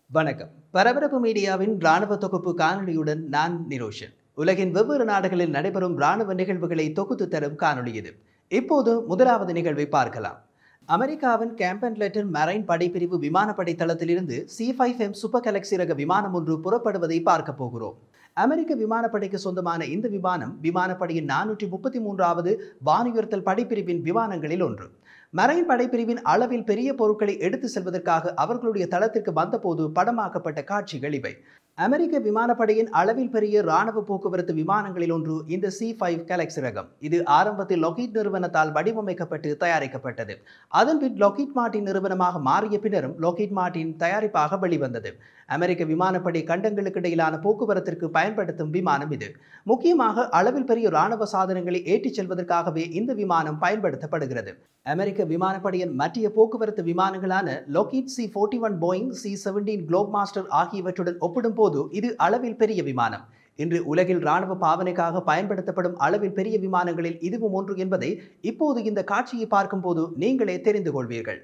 வணக்கம் பரபரப்பு மீடியாவின் ராணுவ தொகுப்பு காணொளியுடன் நான் நிரோஷன் உலகின் வெவ்வேறு நாடுகளில் நடைபெறும் ராணுவ நிகழ்வுகளை தொகுத்து தரும் காணொளி இது இப்போது முதலாவது நிகழ்வை பார்க்கலாம் அமெரிக்காவின் கேம்பன் லெட்டர் மரைன் படைப்பிரிவு விமானப்படை தளத்திலிருந்து C five M super galaxy ரக விமானம் ஒன்று புறப்படுவதை பார்க்க போகிறோம் அமெரிக்க விமானப்படைக்கு சொந்தமான இந்த விமானம் விமானப்படையின் நானூற்றி முப்பத்தி மூன்றாவது வானுயர்த்தல் படைப்பிரிவின் விமானங்களில் ஒன்று மரைன் படைப்பிரிவின் அளவில் பெரிய பொருட்களை எடுத்து செல்வதற்காக அவர்களுடைய தளத்திற்கு வந்தபோது படமாக்கப்பட்ட காட்சிகள் இவை அமெரிக்க விமானப்படையின் அளவில் பெரிய ராணுவ போக்குவரத்து விமானங்களில் ஒன்று இந்த சி ஃபைவ் கலெக்ஸ் ரகம் இது ஆரம்பத்தில் லொக்கீட் நிறுவனத்தால் வடிவமைக்கப்பட்டு தயாரிக்கப்பட்டது அதன் பின் லொக்கீட் மார்ட்டின் நிறுவனமாக மாறிய பின்னரும் லொக்கீட் மார்ட்டின் தயாரிப்பாக வெளிவந்தது அமெரிக்க விமானப்படை கண்டங்களுக்கு இடையிலான போக்குவரத்திற்கு பயன்படுத்தும் விமானம் இது முக்கியமாக அளவில் பெரிய ராணுவ சாதனங்களை ஏற்றிச் செல்வதற்காகவே இந்த விமானம் பயன்படுத்தப்படுகிறது அமெரிக்க விமானப்படையின் மற்ற போக்குவரத்து விமானங்களான Lockheed C forty one Boeing C seventeen Globemaster ஆகியவற்றுடன் ஒப்பிடும்போது இது அளவில் பெரிய விமானம் இன்று உலகில் ராணுவ பாவனைக்காக பயன்படுத்தப்படும் அளவில் பெரிய விமானங்களில் இதுவும் ஒன்று என்பதை இப்போது இந்த காட்சியை பார்க்கும்போது நீங்களே தெரிந்து கொள்வீர்கள்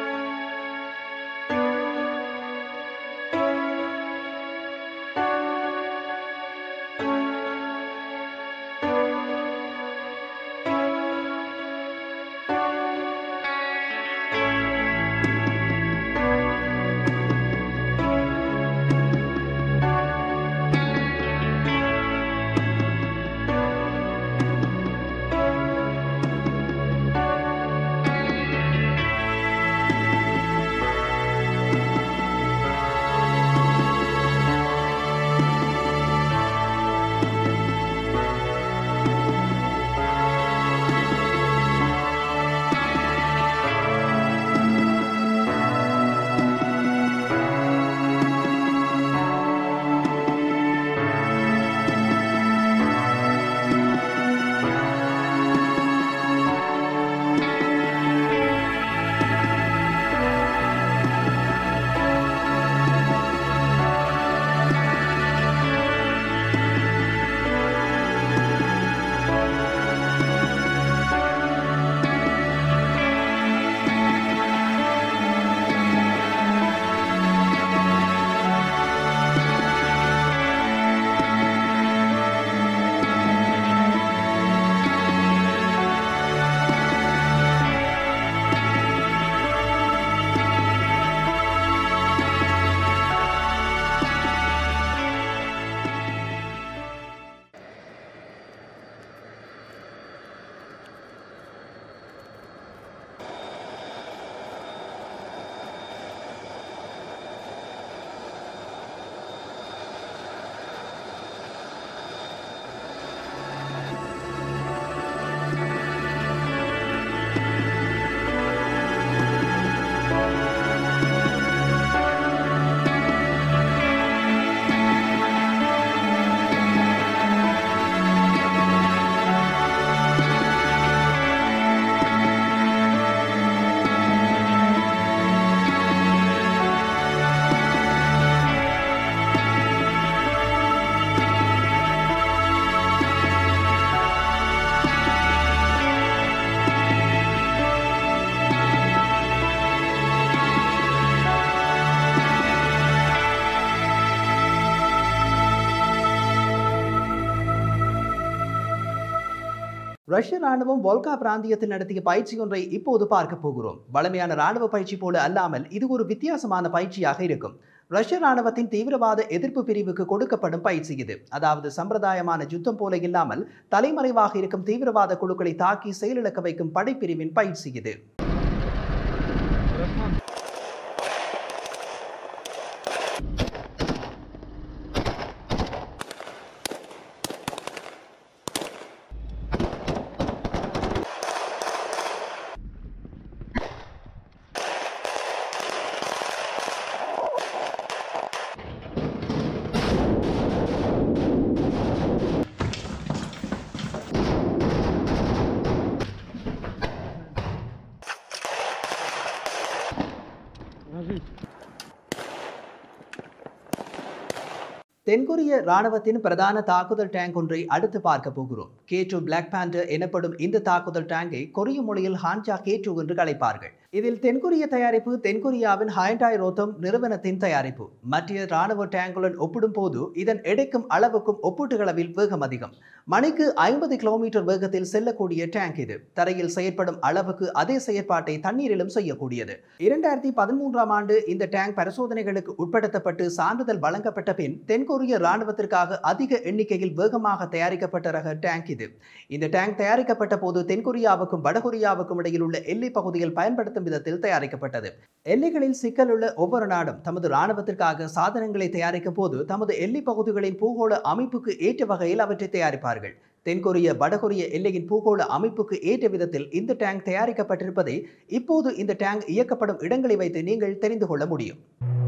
ரஷ்ய ராணுவம் வோல்கா பிராந்தியத்தில் நடத்திய பயிற்சி ஒன்றை இப்போது பார்க்க போகிறோம் வலிமையான ராணுவ பயிற்சி போல அல்லாமல் இது ஒரு வித்தியாசமான பயிற்சியாக இருக்கும் ரஷ்ய ராணுவத்தின் தீவிரவாத எதிர்ப்பு பிரிவுக்கு கொடுக்கப்படும் பயிற்சி இது அதாவது சம்பிரதாயமான யுத்தம் போல இல்லாமல் தலைமறைவாக இருக்கும் தீவிரவாத குழுக்களை தாக்கி செயலிழக்க வைக்கும் படைப்பிரிவின் பயிற்சி இது தென்கொரிய ராணுவத்தின் பிரதான தாக்குதல் டேங்க் ஒன்றை அடுத்து பார்க்க போகிறோம் கே டூ பிளாக் பேண்டர் எனப்படும் இந்த தாக்குதல் டேங்கை கொரிய மொழியில் ஹான்ஜா கே டூ என்று அழைப்பார்கள் இதில் தென்கொரிய தயாரிப்பு தென்கொரியாவின் ஹயண்டாய் ரோத்தம் நிறுவனத்தின் தயாரிப்பு மற்ற ராணுவ டேங்குடன் ஒப்பிடும் போது இதன் எடைக்கும் அளவுக்கும் ஒப்பீட்டுகளவில் வேகம் அதிகம் மணிக்கு ஐம்பது கிலோமீட்டர் வேகத்தில் செல்லக்கூடிய டேங்க் இது தரையில் செயற்படும் அளவுக்கு அதே செயற்பாட்டை தண்ணீரிலும் செய்யக்கூடியது இரண்டாயிரத்தி பதிமூன்றாம் ஆண்டு இந்த டேங்க் பரிசோதனைகளுக்கு உட்படுத்தப்பட்டு சான்றிதழ் வழங்கப்பட்ட பின் தென்கொரிய ராணுவத்திற்காக அதிக எண்ணிக்கையில் வேகமாக தயாரிக்கப்பட்ட ரக டேங்க் இது இந்த டேங்க் தயாரிக்கப்பட்ட போது தென்கொரியாவுக்கும் வடகொரியாவுக்கும் இடையில் உள்ள எல்லை பகுதியில் பயன்படுத்தும் விதத்தில் தயாரிக்கப்பட்டது எல்லைகளில் சிக்கல் உள்ள ஒவ்வொரு நாடும் தமது ராணுவத்திற்காக சாதனங்களை தயாரிக்கும் போது தமது எல்லை பகுதிகளின் பூகோள அமைப்புக்கு ஏற்ற வகையில் அவற்றை தயாரிப்பார்கள் தென்கொரிய வடகொரிய எல்லையின் பூகோள அமைப்புக்கு ஏற்ற விதத்தில் இந்த டேங்க் தயாரிக்கப்பட்டிருப்பதை இப்போது இந்த டேங்க் இயக்கப்படும் இடங்களை வைத்து நீங்கள் தெரிந்து கொள்ள முடியும்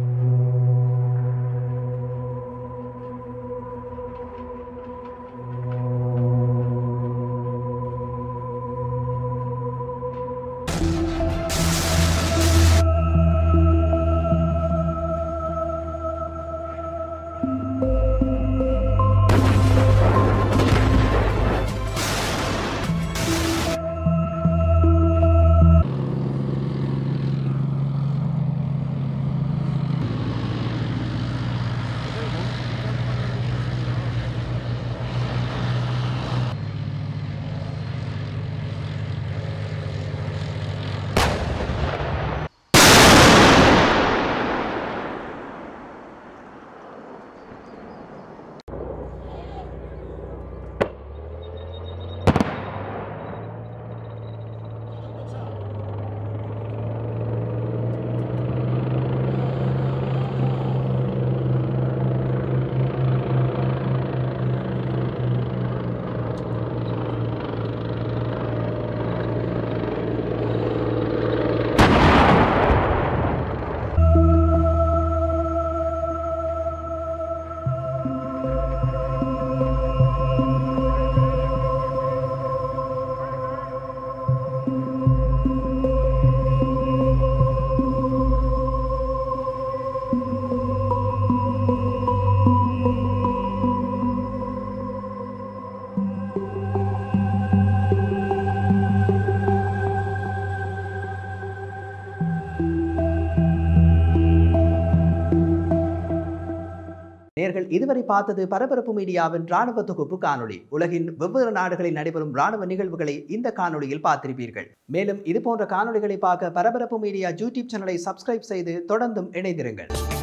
நேர்கள் இதுவரை பார்த்தது பரபரப்பு மீடியாவின் ராணுவ தொகுப்பு காணொளி உலகின் வெவ்வேறு நாடுகளில் நடைபெறும் ராணுவ நிகழ்வுகளை இந்த காணொளியில் பார்த்திருப்பீர்கள் மேலும் இது போன்ற காணொளிகளை பார்க்க பரபரப்பு மீடியா யூடியூப் சேனலை சப்ஸ்கிரைப் செய்து தொடர்ந்தும் இணைந்திருங்கள்